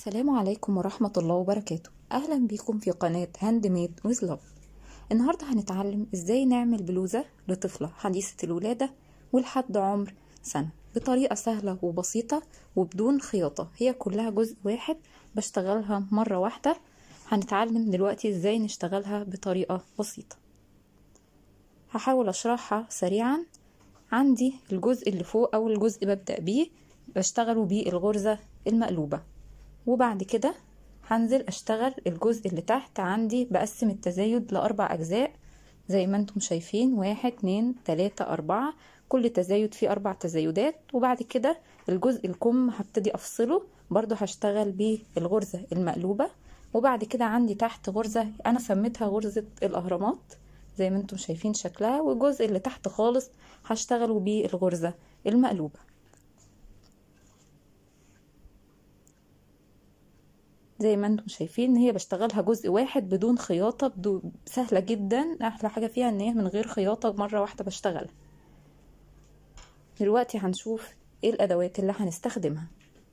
السلام عليكم ورحمة الله وبركاته أهلا بيكم في قناة هاند ميد ويز لاف النهاردة هنتعلم ازاي نعمل بلوزة لطفلة حديثة الولادة ولحد عمر سنة بطريقة سهلة وبسيطة وبدون خياطة هي كلها جزء واحد بشتغلها مرة واحدة هنتعلم دلوقتي ازاي نشتغلها بطريقة بسيطة هحاول اشرحها سريعا عندي الجزء اللي فوق او الجزء ببدأ بيه بشتغله بيه الغرزة المقلوبة وبعد كده هنزل اشتغل الجزء اللي تحت عندي بقسم التزايد لاربع اجزاء زي ما انتم شايفين واحد اتنين تلاتة اربعة كل تزايد فيه اربع تزايدات وبعد كده الجزء الكم هبتدي افصله برضو هشتغل بالغرزة المقلوبة وبعد كده عندي تحت غرزة انا سميتها غرزة الاهرامات زي ما انتم شايفين شكلها والجزء اللي تحت خالص هشتغله بالغرزة المقلوبة زي ما انتم شايفين هي بشتغلها جزء واحد بدون خياطة بدون سهلة جدا احلى حاجة فيها ان هي من غير خياطة مرة واحدة بشتغلها دلوقتي هنشوف ايه الادوات اللي هنستخدمها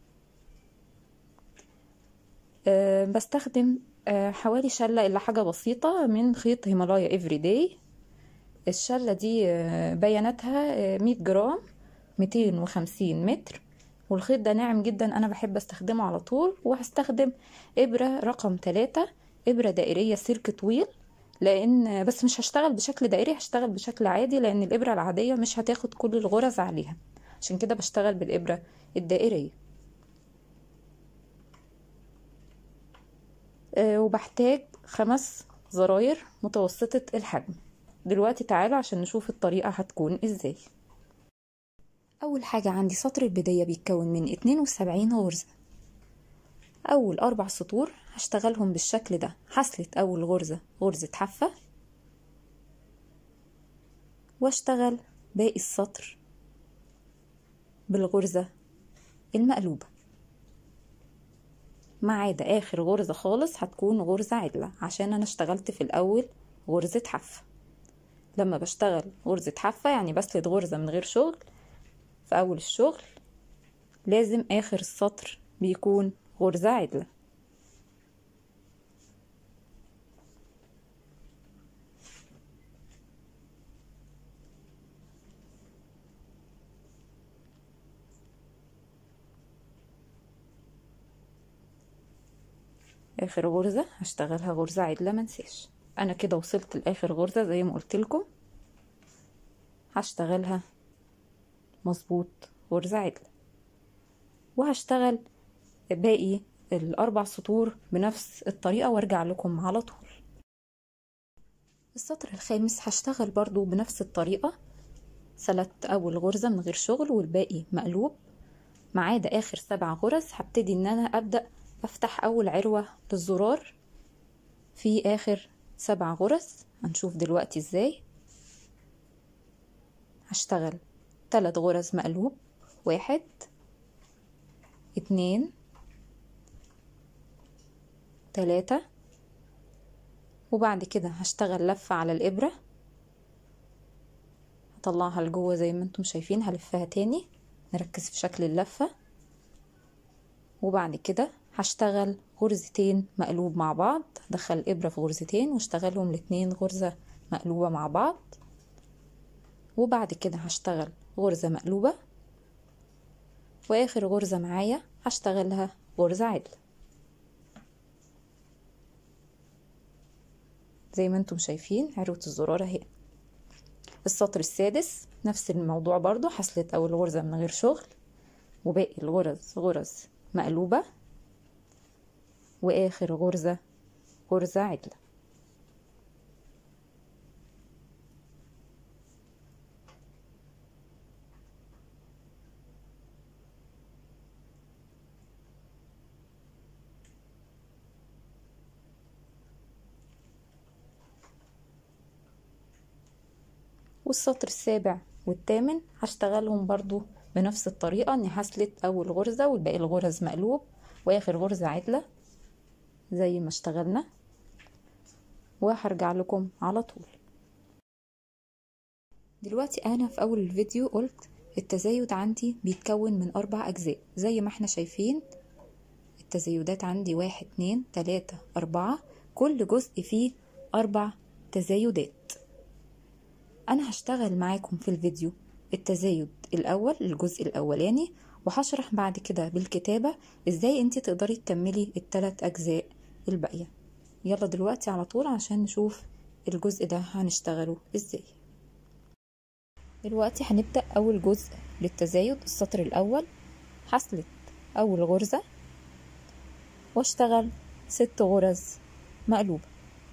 أه بستخدم أه حوالي شلة الا حاجة بسيطة من خيط هيمالايا افري داي الشلة دي أه بياناتها أه 100 جرام 250 متر والخيط ده ناعم جدا انا بحب استخدمه على طول وهستخدم ابرة رقم ثلاثة ابرة دائرية سلك طويل لان بس مش هشتغل بشكل دائري هشتغل بشكل عادي لان الابرة العادية مش هتاخد كل الغرز عليها عشان كده بشتغل بالابرة الدائرية أه وبحتاج خمس زراير متوسطة الحجم دلوقتي تعالوا عشان نشوف الطريقة هتكون ازاي أول حاجة عندي سطر البداية بيتكون من 72 غرزة أول أربع سطور هشتغلهم بالشكل ده هسلت أول غرزة غرزة حافة واشتغل باقي السطر بالغرزة المقلوبة ما عدا آخر غرزة خالص هتكون غرزة عدلة عشان أنا اشتغلت في الأول غرزة حافة لما بشتغل غرزة حافة يعني بسلت غرزة من غير شغل في أول الشغل لازم آخر السطر بيكون غرزة عدلة آخر غرزة هشتغلها غرزة عدلة منساش أنا كده وصلت لآخر غرزة زي ما قلت لكم هشتغلها مظبوط غرزة عدلة وهشتغل باقي الأربع سطور بنفس الطريقة وارجع لكم على طول السطر الخامس هشتغل برضو بنفس الطريقة سلت أول غرزة من غير شغل والباقي مقلوب ما عدا آخر سبع غرز هبتدي إن أنا أبدأ أفتح أول عروة للزرار في آخر سبع غرز هنشوف دلوقتي إزاي هشتغل تلات غرز مقلوب واحد اتنين تلاتة وبعد كده هشتغل لفة على الإبرة هطلعها لجوه زي ما انتم شايفين هلفها تاني نركز في شكل اللفة وبعد كده هشتغل غرزتين مقلوب مع بعض دخل الإبرة في غرزتين واشتغلهم الاتنين غرزة مقلوبة مع بعض وبعد كده هشتغل غرزة مقلوبة واخر غرزة معايا هشتغلها غرزة عدل زي ما انتم شايفين عروة الزرار اهي السطر السادس نفس الموضوع برضو حصلت اول غرزة من غير شغل وباقي الغرز غرز مقلوبة واخر غرزة غرزة عدلة والسطر السابع والثامن هشتغلهم برضو بنفس الطريقة اني هسلت اول غرزة والباقي الغرز مقلوب واخر غرزة عدلة زي ما اشتغلنا وهرجع لكم على طول دلوقتي انا في اول الفيديو قلت التزايد عندي بيتكون من اربع اجزاء زي ما احنا شايفين التزايدات عندي واحد اتنين تلاتة أربعة كل جزء فيه أربع تزايدات أنا هشتغل معاكم في الفيديو التزايد الأول الجزء الأولاني وهشرح بعد كده بالكتابة ازاي انت تقدري تكملي التلات أجزاء الباقية يلا دلوقتي على طول عشان نشوف الجزء ده هنشتغله ازاي دلوقتي هنبدأ أول جزء للتزايد السطر الأول هسلت أول غرزة واشتغل ست غرز مقلوبة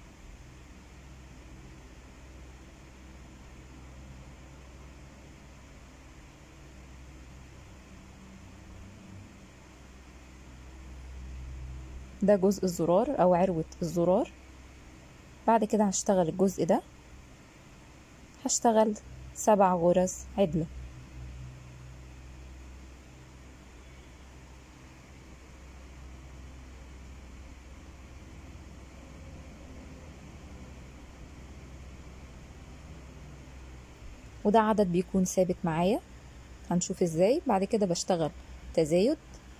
ده جزء الزرار أو عروة الزرار بعد كده هشتغل الجزء ده هشتغل سبع غرز عدلة وده عدد بيكون ثابت معايا هنشوف ازاي بعد كده بشتغل تزايد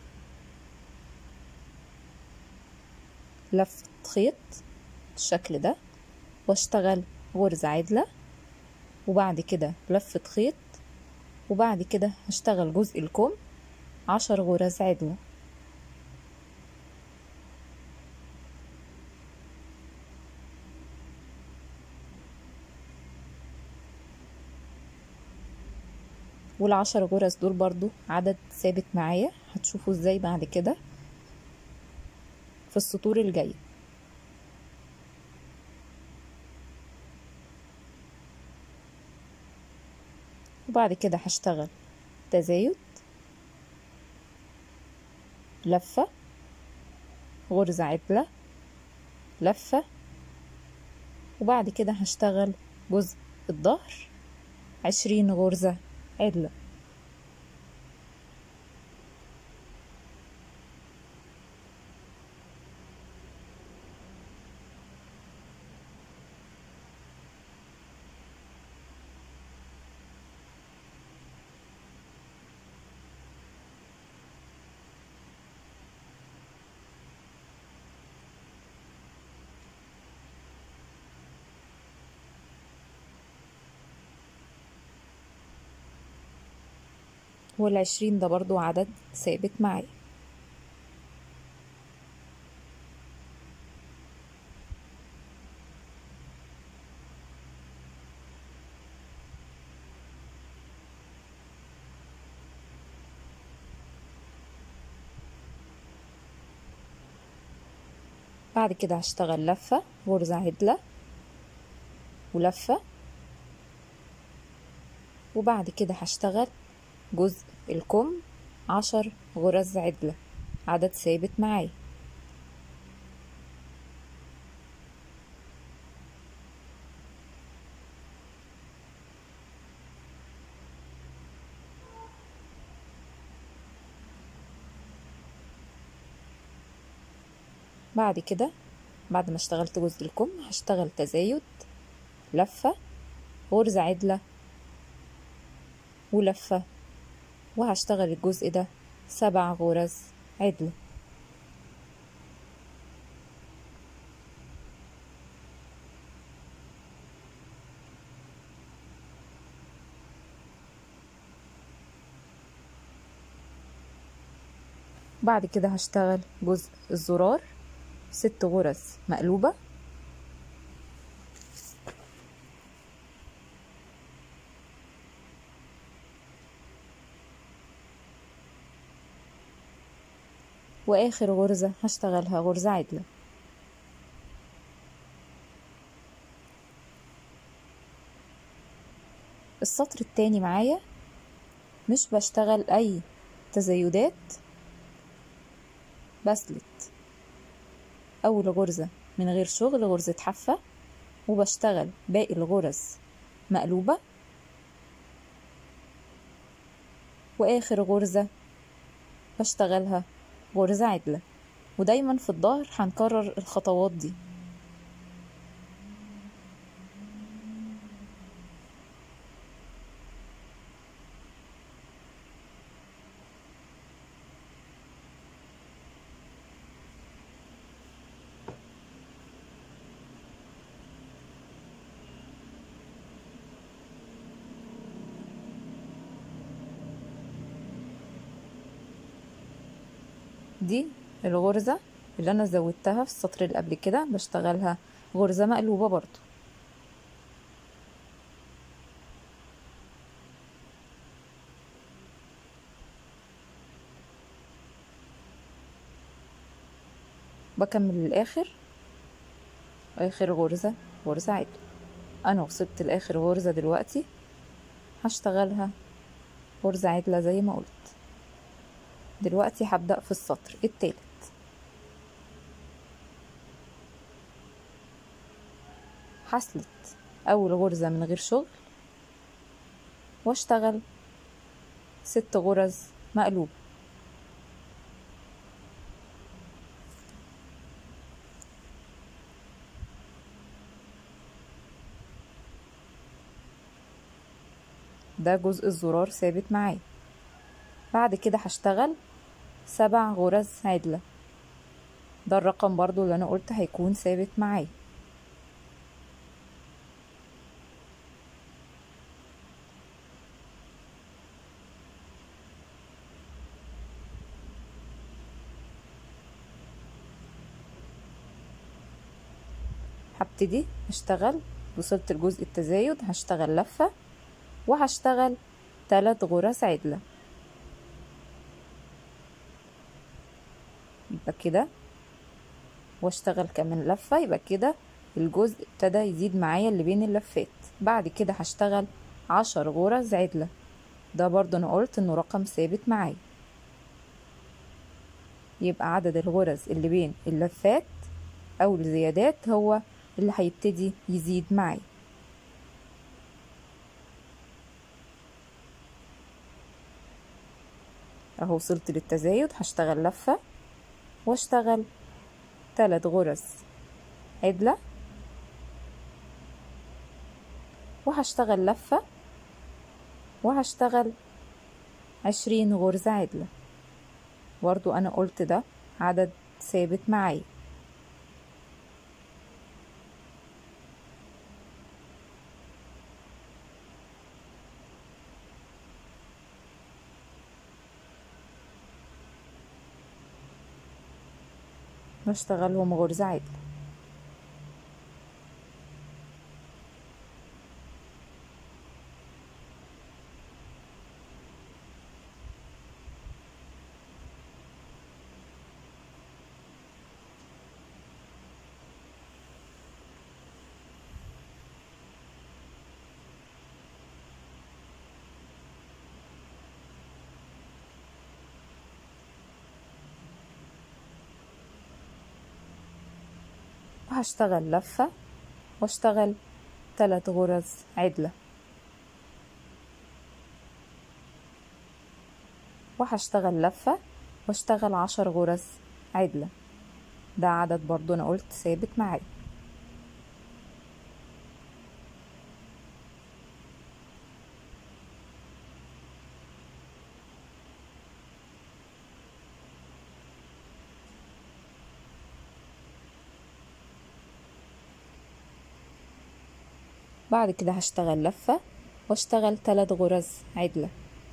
لفة خيط بالشكل ده واشتغل غرزة عدلة وبعد كده لفة خيط وبعد كده هشتغل جزء الكم عشر غرز عدلة والعشر غرز دول برضو عدد ثابت معايا هتشوفوا ازاي بعد كده في السطور الجايه وبعد كده هشتغل تزايد لفة غرزة عدلة لفة وبعد كده هشتغل جزء الظهر عشرين غرزة عدلة والعشرين ده برضو عدد ثابت معايا بعد كده هشتغل لفة غرزة عدلة ولفة وبعد كده هشتغل جزء الكم عشر غرز عدلة عدد ثابت معايا بعد كده بعد ما اشتغلت جزء الكم هشتغل تزايد لفة غرزة عدلة ولفة وهشتغل الجزء ده سبع غرز عدلة بعد كده هشتغل جزء الزرار ست غرز مقلوبة واخر غرزة هشتغلها غرزة عدلة السطر التاني معايا مش بشتغل اي تزايدات بسلت اول غرزة من غير شغل غرزة حافة وبشتغل باقي الغرز مقلوبة واخر غرزة بشتغلها غرزة عدلة ودايما في الظهر هنكرر الخطوات دي دي الغرزة اللي انا زودتها في السطر اللي قبل كده بشتغلها غرزة مقلوبة برضو بكمل للاخر اخر غرزة غرزة عدل انا وصلت لاخر غرزة دلوقتي هشتغلها غرزة عدلة زي ما قلت دلوقتي هبدأ في السطر التالت هسلت اول غرزة من غير شغل واشتغل ست غرز مقلوبة ده جزء الزرار ثابت معايا بعد كده هشتغل سبع غرز عدلة ده الرقم برضو اللي انا قلت هيكون ثابت معايا هبتدي اشتغل وصلت لجزء التزايد هشتغل لفة وهشتغل تلات غرز عدلة يبقى كده واشتغل كمان لفة يبقى كده الجزء ابتدى يزيد معايا اللي بين اللفات بعد كده هشتغل عشر غرز عدلة ده برضه انا قلت انه رقم ثابت معايا يبقى عدد الغرز اللي بين اللفات او الزيادات هو اللي هيبتدي يزيد معايا اهو وصلت للتزايد هشتغل لفة واشتغل تلات غرز عدلة وهشتغل لفة وهشتغل عشرين غرزة عدلة برضو انا قلت ده عدد ثابت معايا بشتغلهم غرزة عدل وهشتغل لفة واشتغل تلات غرز عدلة وهشتغل لفة واشتغل عشر غرز عدلة ده عدد برضو انا قلت ثابت معايا بعد كده هشتغل لفة واشتغل تلات غرز عدلة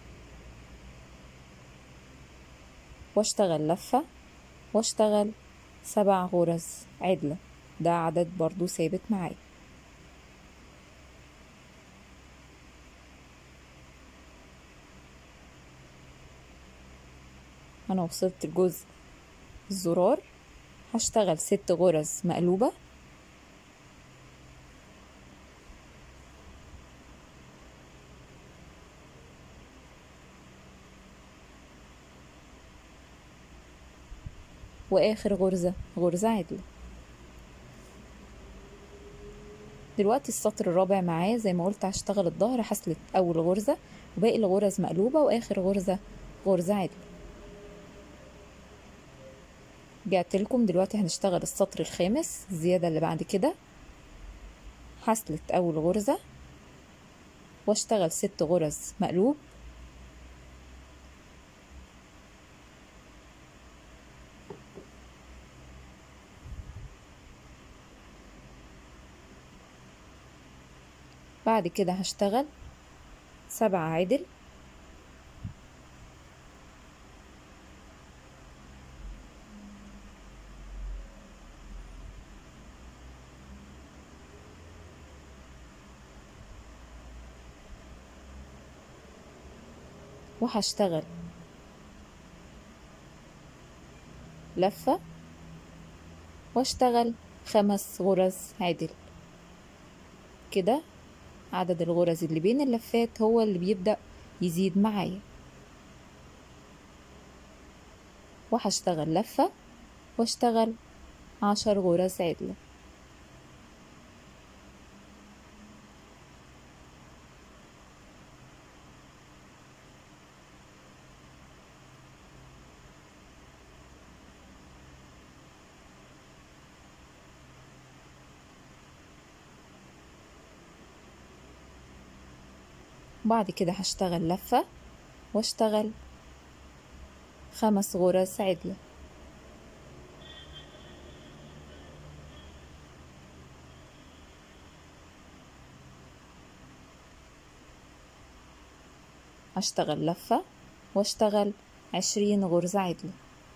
واشتغل لفة واشتغل سبع غرز عدلة ده عدد برضو ثابت معايا انا وصلت لجزء الزرار هشتغل ست غرز مقلوبة واخر غرزة غرزة عدلة دلوقتي السطر الرابع معايا زي ما قلت هشتغل الظهر هسلت اول غرزة وباقي الغرز مقلوبة واخر غرزة غرزة عدلة رجعت لكم دلوقتي هنشتغل السطر الخامس الزيادة اللي بعد كده هسلت اول غرزة واشتغل ست غرز مقلوب بعد كده هشتغل سبعة عدل وهشتغل لفة واشتغل خمس غرز عدل كده عدد الغرز اللي بين اللفات هو اللي بيبدأ يزيد معايا وهشتغل لفة واشتغل عشر غرز عدلة بعد كده هشتغل لفة واشتغل خمس غرز عدلة هشتغل لفة واشتغل عشرين غرزة عدلة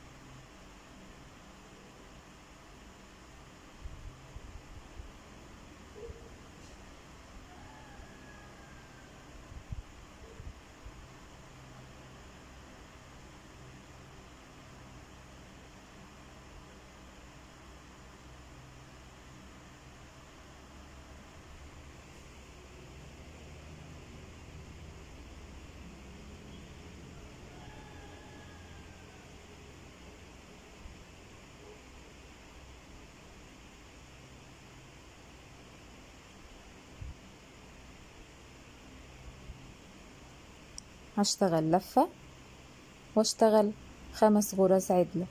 هشتغل لفة واشتغل خمس غرز عدلة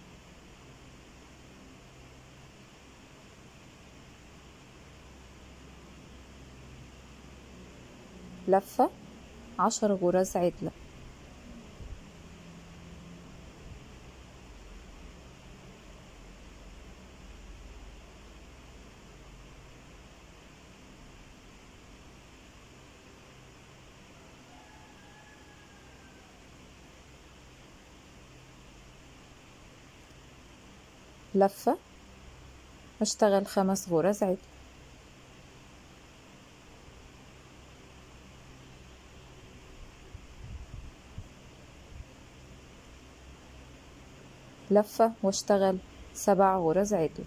لفة عشر غرز عدلة لفة اشتغل خمس غرز عدل لفة واشتغل سبع غرز عدل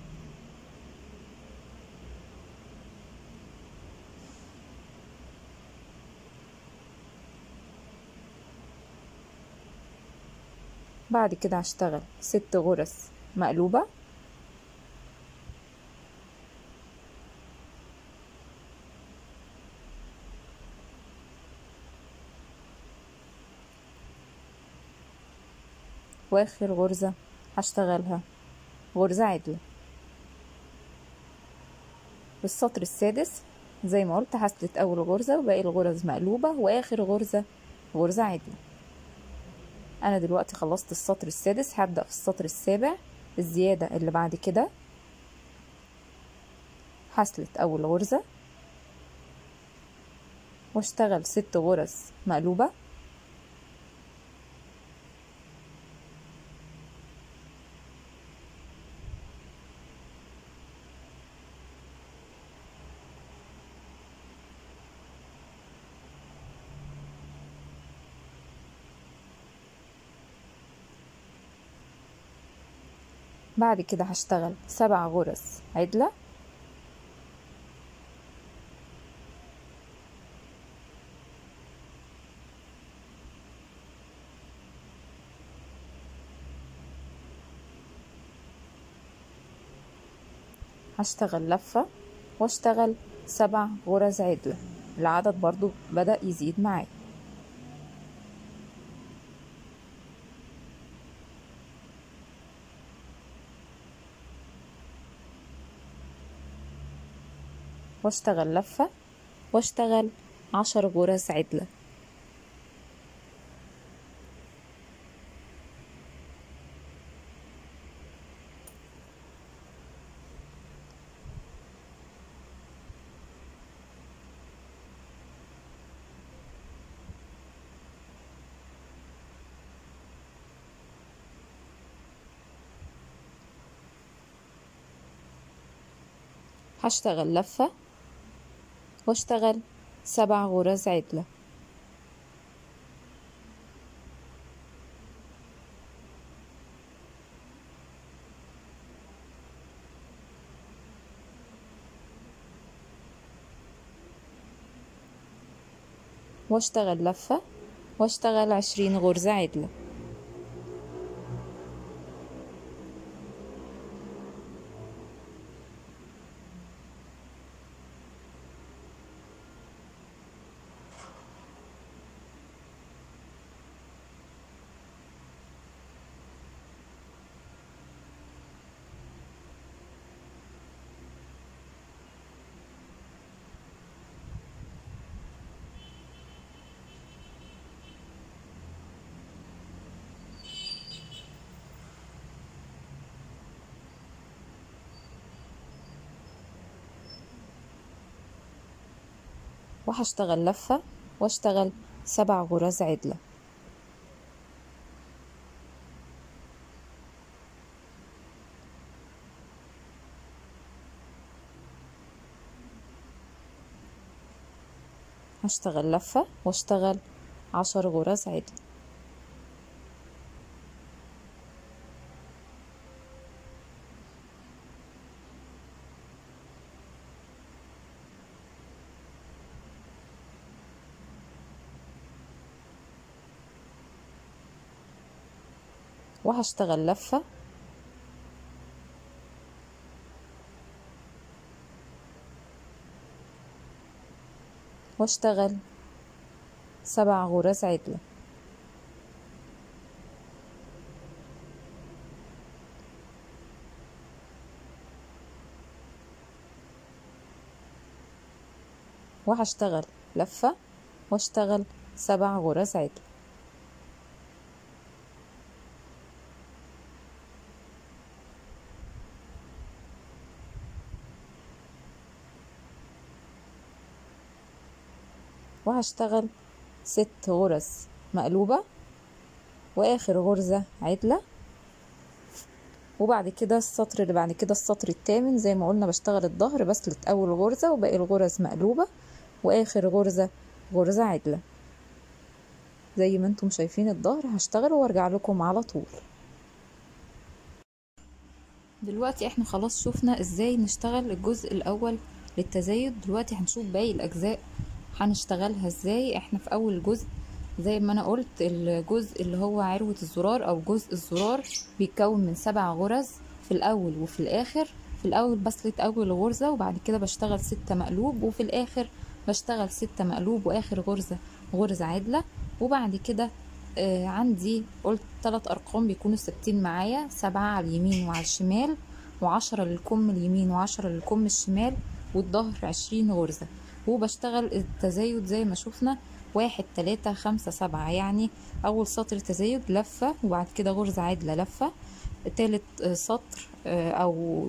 بعد كده هشتغل ست غرز مقلوبة واخر غرزة هشتغلها غرزة عدلة السطر السادس زي ما قلت هسلت اول غرزة وباقي الغرز مقلوبة واخر غرزة غرزة عدلة انا دلوقتي خلصت السطر السادس هبدأ في السطر السابع الزيادة اللي بعد كده هسلت اول غرزة واشتغل ست غرز مقلوبة بعد كده هشتغل سبع غرز عدلة هشتغل لفة واشتغل سبع غرز عدلة العدد برضو بدأ يزيد معايا واشتغل لفة واشتغل عشر غرز عدلة هشتغل لفة واشتغل سبع غرز عدلة واشتغل لفة واشتغل عشرين غرزة عدلة وهشتغل لفة واشتغل سبع غرز عدلة هشتغل لفة واشتغل عشر غرز عدل وهشتغل لفة واشتغل سبع غرز عدلة وهشتغل لفة واشتغل سبع غرز عدل وهشتغل ست غرز مقلوبة واخر غرزة عدلة وبعد كده السطر اللي بعد كده السطر الثامن زي ما قلنا بشتغل الظهر بسلت اول غرزة وباقي الغرز مقلوبة واخر غرزة غرزة عدلة زي ما انتم شايفين الظهر هشتغل وارجع لكم على طول دلوقتي احنا خلاص شفنا ازاي نشتغل الجزء الاول للتزايد دلوقتي هنشوف باقي الاجزاء هنشتغلها ازاي احنا في اول جزء زي ما انا قلت الجزء اللي هو عروة الزرار او جزء الزرار بيتكون من سبع غرز في الاول وفي الاخر في الاول بسلت اول غرزة وبعد كده بشتغل ستة مقلوب وفي الاخر بشتغل ستة مقلوب واخر غرزة غرزة عدلة وبعد كده آه عندي قلت ثلاث ارقام بيكونوا ثابتين معايا سبعة على اليمين وعلى الشمال وعشرة للكم اليمين وعشرة للكم الشمال والظهر عشرين غرزة وبشتغل التزايد زي ما شفنا واحد تلاتة خمسة سبعة يعني أول سطر تزايد لفة وبعد كده غرزة عدلة لفة تالت سطر أو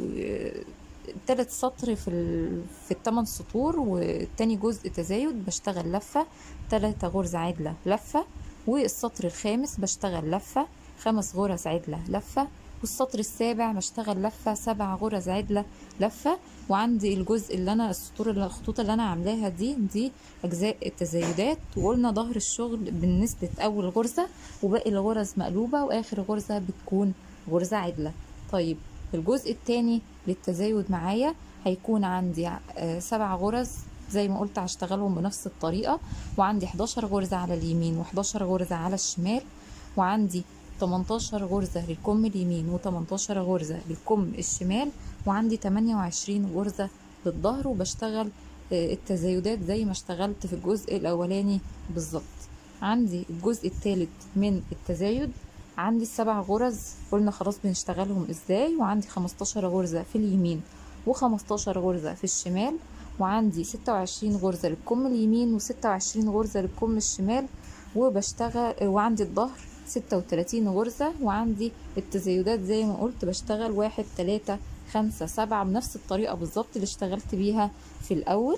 تالت سطر في ال... في التمن سطور والتاني جزء تزايد بشتغل لفة تلاتة غرزة عدلة لفة والسطر الخامس بشتغل لفة خمس غرز عدلة لفة والسطر السابع بشتغل لفة سبع غرز عدلة لفة وعندي الجزء اللي انا السطور الخطوط اللي انا عاملاها دي دي اجزاء التزايدات وقلنا ظهر الشغل بالنسبة اول غرزة وباقي الغرز مقلوبة واخر غرزة بتكون غرزة عدلة طيب الجزء التاني للتزايد معايا هيكون عندي سبع غرز زي ما قلت هشتغلهم بنفس الطريقة وعندي 11 غرزة على اليمين و11 غرزة على الشمال وعندي 18 غرزة للكم اليمين و18 غرزة للكم الشمال وعندي 28 غرزة للظهر وبشتغل التزايدات زي ما اشتغلت في الجزء الأولاني بالظبط عندي الجزء الثالث من التزايد عندي السبع غرز قلنا خلاص بنشتغلهم ازاي وعندي 15 غرزة في اليمين و15 غرزة في الشمال وعندي 26 غرزة للكم اليمين و26 غرزة للكم الشمال وبشتغل وعندي الظهر ستة وتلاتين غرزة وعندي التزايدات زي ما قلت بشتغل واحد تلاتة خمسة سبعة بنفس الطريقة بالظبط اللي اشتغلت بيها في الأول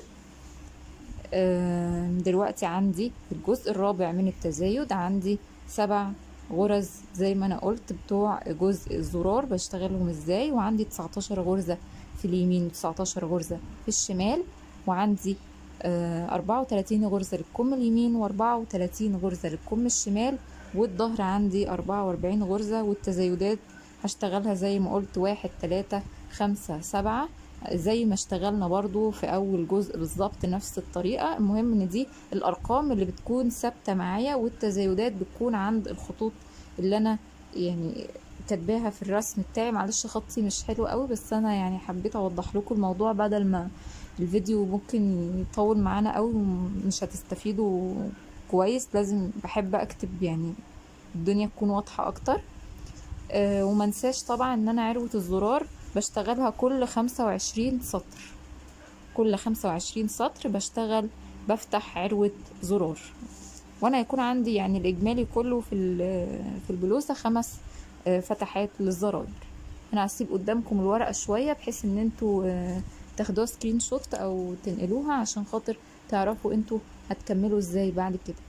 دلوقتي عندي الجزء الرابع من التزايد عندي سبع غرز زي ما انا قلت بتوع جزء الزرار بشتغلهم ازاي وعندي 19 غرزة في اليمين و19 غرزة في الشمال وعندي أربعة وتلاتين غرزة للكم اليمين وأربعة وتلاتين غرزة للكم الشمال والظهر عندي أربعة وأربعين غرزة والتزايدات هشتغلها زي ما قلت واحد تلاتة خمسة سبعة زي ما اشتغلنا برضو في اول جزء بالظبط نفس الطريقة المهم ان دي الارقام اللي بتكون ثابتة معايا والتزايدات بتكون عند الخطوط اللي انا يعني كاتباها في الرسم بتاعي معلش خطي مش حلو قوي بس انا يعني حبيت اوضح لكم الموضوع بدل ما الفيديو ممكن يطول معانا قوي ومش هتستفيدوا كويس لازم بحب اكتب يعني الدنيا تكون واضحة اكتر أه ومنساش طبعا ان انا عروة الزرار بشتغلها كل خمسة وعشرين سطر كل خمسة وعشرين سطر بشتغل بفتح عروة زرار وانا يكون عندي يعني الاجمالي كله في في البلوزة خمس فتحات للزراير انا هسيب قدامكم الورقة شوية بحيث ان انتوا تاخدوها سكرين شوت او تنقلوها عشان خاطر تعرفوا انتوا هتكملوا ازاي بعد كده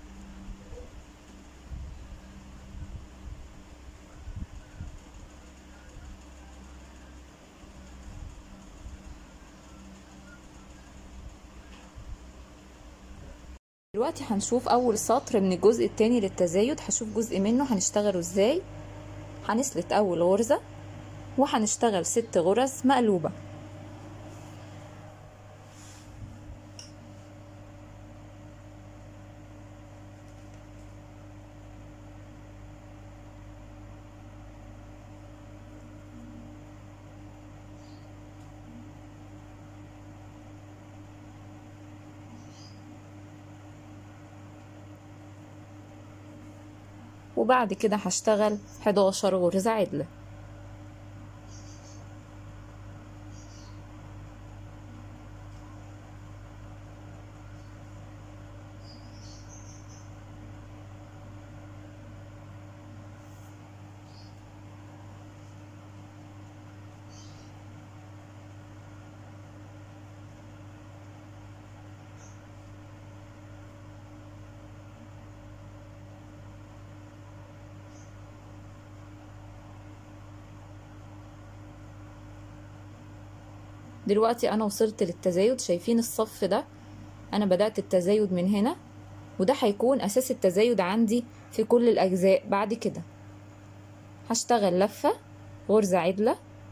دلوقتي هنشوف اول سطر من الجزء التاني للتزايد هشوف جزء منه هنشتغله ازاي هنسلت اول غرزة وهنشتغل ست غرز مقلوبة وبعد كده هشتغل 11 غرزة عدلة دلوقتي انا وصلت للتزايد شايفين الصف ده انا بدأت التزايد من هنا وده هيكون اساس التزايد عندي في كل الاجزاء بعد كده هشتغل لفة غرزة عدلة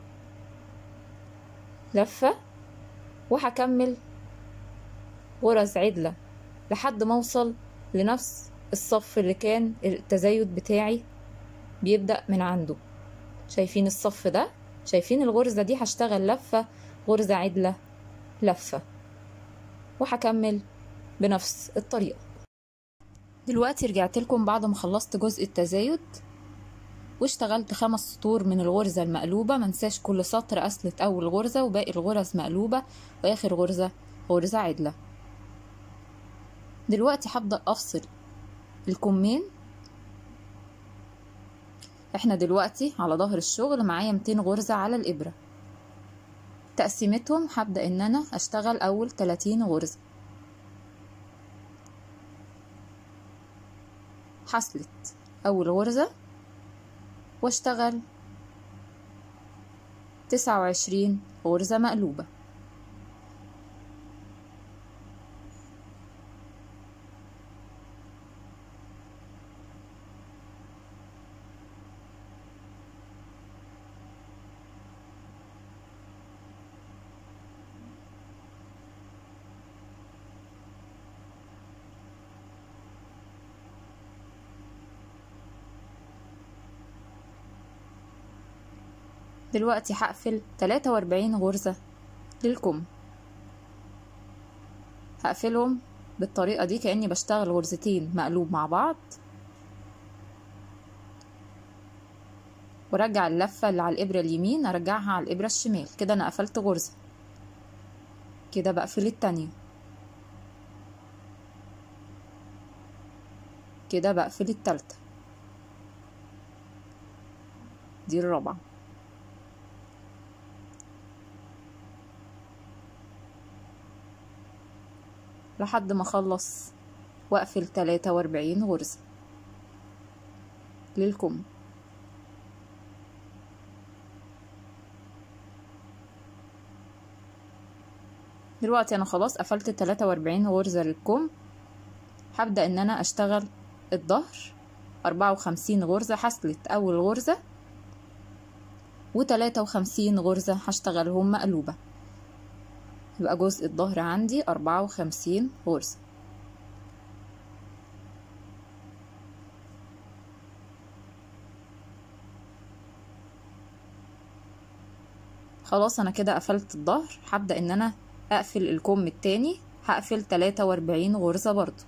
لفة وهكمل غرز عدلة لحد ما اوصل لنفس الصف اللي كان التزايد بتاعي بيبدأ من عنده شايفين الصف ده شايفين الغرزة دي هشتغل لفة غرزة عدلة لفة وهكمل بنفس الطريقة دلوقتي رجعت لكم بعد ما خلصت جزء التزايد واشتغلت خمس سطور من الغرزة المقلوبة منساش كل سطر أسلت أول غرزة وباقي الغرز مقلوبة وآخر غرزة غرزة عدلة دلوقتي هبدأ أفصل الكمين احنا دلوقتي على ظهر الشغل معايا 200 غرزة على الإبرة تقسيمتهم هبدأ ان انا اشتغل اول 30 غرزة حصلت اول غرزة واشتغل 29 غرزة مقلوبة دلوقتي هقفل 43 غرزة للكم هقفلهم بالطريقة دي كأني بشتغل غرزتين مقلوب مع بعض وارجع اللفة اللي على الإبرة اليمين ارجعها على الإبرة الشمال كده انا قفلت غرزة كده بقفل التانية كده بقفل التالتة دي الرابعة لحد ما اخلص واقفل تلاتة واربعين غرزة للكم دلوقتي انا خلاص قفلت تلاتة واربعين غرزة للكم هبدأ ان انا اشتغل الظهر اربعة وخمسين غرزة حصلت اول غرزة وتلاتة وخمسين غرزة هشتغلهم مقلوبة يبقى جزء الظهر عندي أربعة وخمسين غرزة خلاص انا كده قفلت الظهر هبدأ ان انا اقفل الكم التاني هقفل تلاتة واربعين غرزة برضو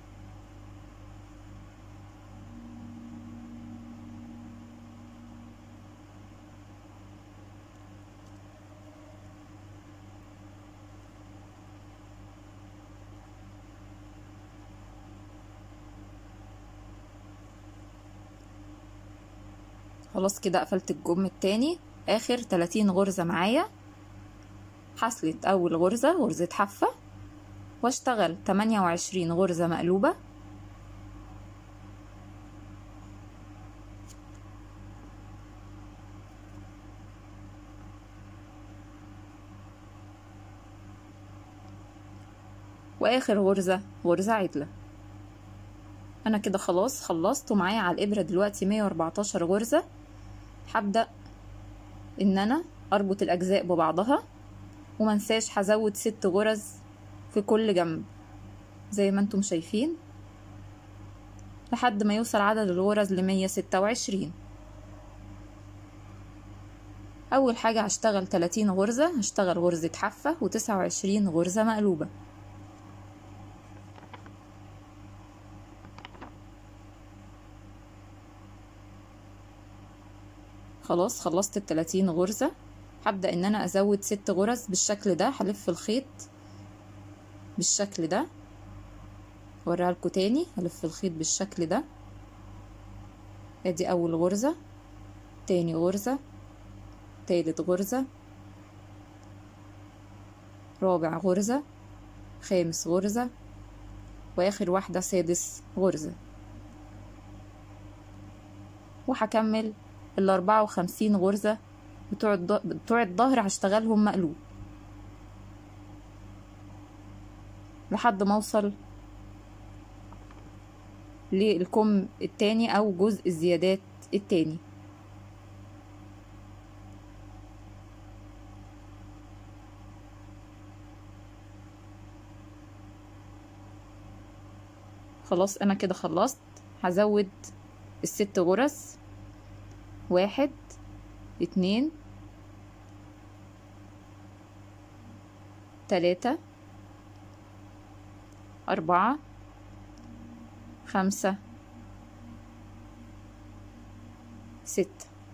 خلاص كده قفلت الجم التاني اخر 30 غرزة معايا حصلت اول غرزة غرزة حافة واشتغل 28 غرزة مقلوبة واخر غرزة غرزة عدلة انا كده خلاص خلصت ومعايا على الابرة دلوقتي 114 غرزة هبدأ ان انا اربط الاجزاء ببعضها ومنساش هزود ست غرز في كل جنب زي ما انتم شايفين لحد ما يوصل عدد الغرز لمية ستة وعشرين اول حاجة هشتغل تلاتين غرزة هشتغل غرزة حافة وتسعة وعشرين غرزة مقلوبة خلاص خلصت التلاتين غرزة هبدأ ان انا ازود ست غرز بالشكل ده هلف الخيط بالشكل ده اوريها لكم تاني هلف الخيط بالشكل ده ادي اول غرزة تاني غرزة تالت غرزة رابع غرزة خامس غرزة واخر واحدة سادس غرزة وهكمل الأربعة وخمسين غرزة بتوع بتوع الظهر هشتغلهم مقلوب لحد ما اوصل للكم التاني او جزء الزيادات التاني خلاص انا كده خلصت هزود الست غرز واحد اتنين تلاتة أربعة خمسة ستة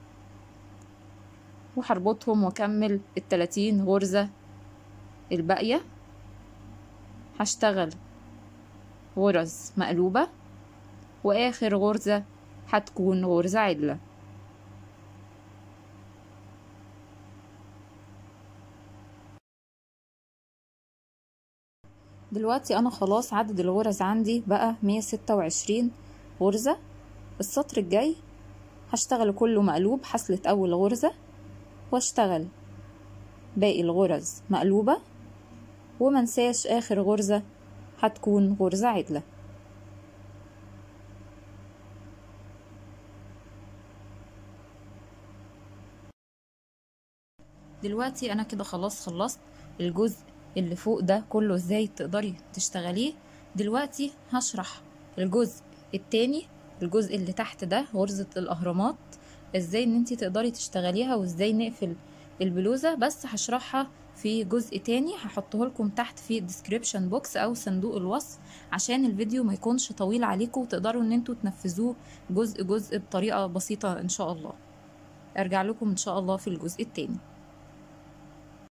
وهربطهم واكمل التلاتين غرزة الباقية هشتغل غرز مقلوبة واخر غرزة هتكون غرزة عدلة دلوقتي انا خلاص عدد الغرز عندي بقى مية ستة وعشرين غرزة السطر الجاي هشتغل كله مقلوب حصلة اول غرزة واشتغل باقي الغرز مقلوبة ومنساش اخر غرزة هتكون غرزة عدلة دلوقتي انا كده خلاص خلصت الجزء اللي فوق ده كله ازاي تقدري تشتغليه دلوقتي هشرح الجزء التاني الجزء اللي تحت ده غرزة الاهرامات ازاي ان انتي تقدري تشتغليها وازاي نقفل البلوزة بس هشرحها في جزء تاني هحطه لكم تحت في الديسكريبشن بوكس او صندوق الوصف عشان الفيديو ما يكونش طويل عليكم وتقدروا ان انتوا تنفذوه جزء جزء بطريقة بسيطة ان شاء الله ارجع لكم ان شاء الله في الجزء التاني